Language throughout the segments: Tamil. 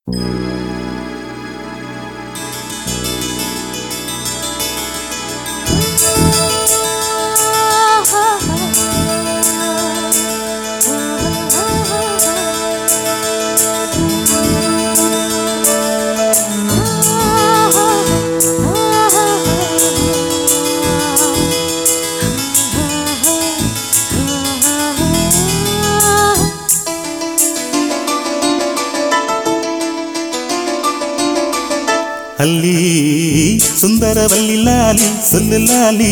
அல்லி சுந்தரவல்லி லாலி சொல்லு லாலி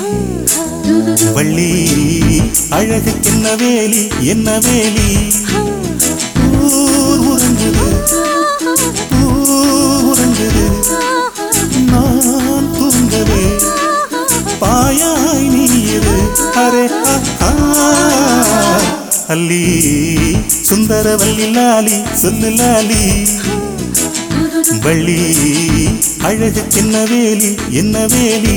வள்ளி அழகு என்ன வேலி என்ன வேலி ஊர் உறங்குது ஊர் உறங்குது நான் தூங்கவே பாயாய் நீரு அரே ஆ, ஆ. அல்லி சுந்தரவல்லி லாலி சொல்லு லாலி வள்ளி அழகு என்ன வேலி என்ன வேலி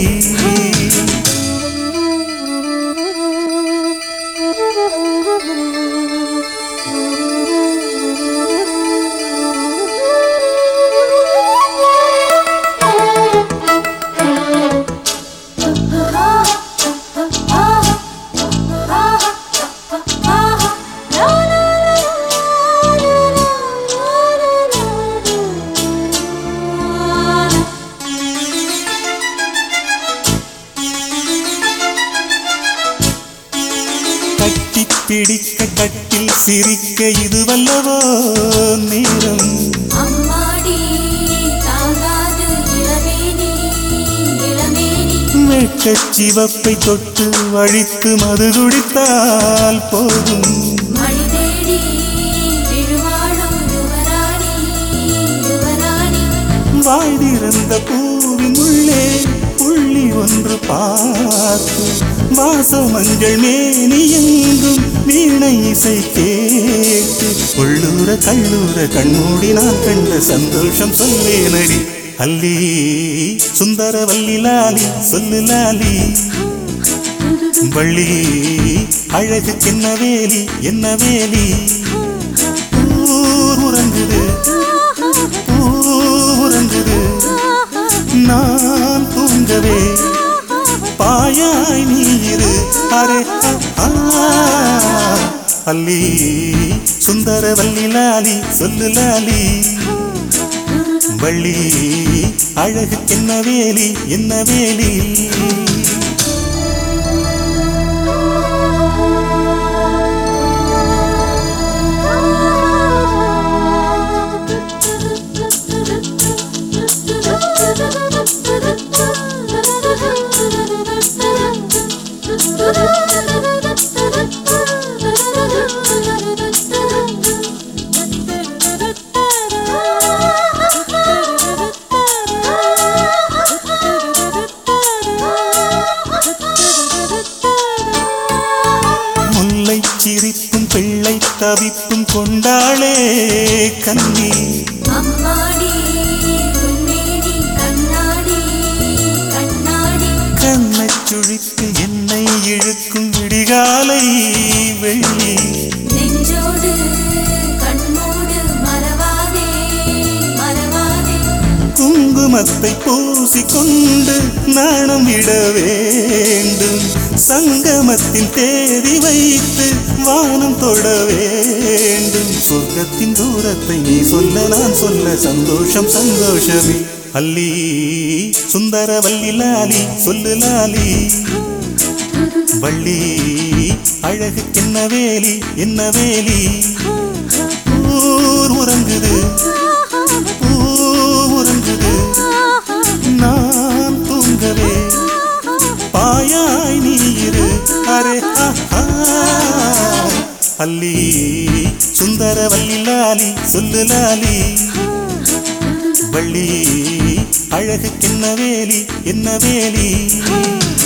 கட்டி பிடிக்க கட்டில் சிரிக்க இது வல்லவோ நேரம் அம்மாடி தாங்காது இளமேனி இளமேனி வெட்கச் சிவப்பை தொட்டு வழித்து மது குடித்தால் போதும் மணி தேடி விழுவாடும் யுவராணி யுவராணி வாய் திறந்த பூவின் உள்ளே புள்ளி ஒன்று பார்த்து வாச மஞ்சள் மேனி எங்கும் வீணை இசை கேட்டு உள்ளூர கள்ளூர கண்மூடி நான் கண்ட சந்தோஷம் சொல்லேனடி அல்லி சுந்தரவல்லி லாலி சொல்லு லாலி வள்ளி அழகு என்ன வேலி என்ன வேலி ஊர் உறங்குது ஊர் உறங்குது நான் தூங்கவே பாயாய் நீரு அரே ஆ, ஆ. அல்லி சுந்தரவல்லி லாலி சொல்லு லாலி வள்ளி அழகு என்ன வேலி என்ன வேலி முல்லை சிரிப்பும் பிள்ளை தவிப்பும் கொண்டாளே கண்ணி அம்மாடி உன்மேனி கண்ணாடி கண்ணாடி கண்ணச் சுழித்து என்னை இழுக்கும் விடிகாலை வெள்ளி நெஞ்சோடு கண்மூடு மறவாதே மறவாதே குங்குமத்தை பூசிக்கொண்டு நாணம் விட வேண்டும் சங்கமத்தின் தேதி வைத்து வானம் தொட வேண்டும் சொர்க்கத்தின் தூரத்தை நீ சொல்ல நான் சொல்ல சந்தோஷம் சந்தோஷமே அல்லி சுந்தரவல்லி லாலி சொல்லு லாலி வள்ளி அழகு என்ன வேலி என்ன வேலி ஊர் உறங்குது ஊர் உறங்குது நான் தூங்கவே பாயாய் நீரு அரே ஆ, ஆ. அல்லி சுந்தரவல்லி லாலி சொல்லு லாலி வள்ளி அழகு என்ன வேலி என்ன வேலி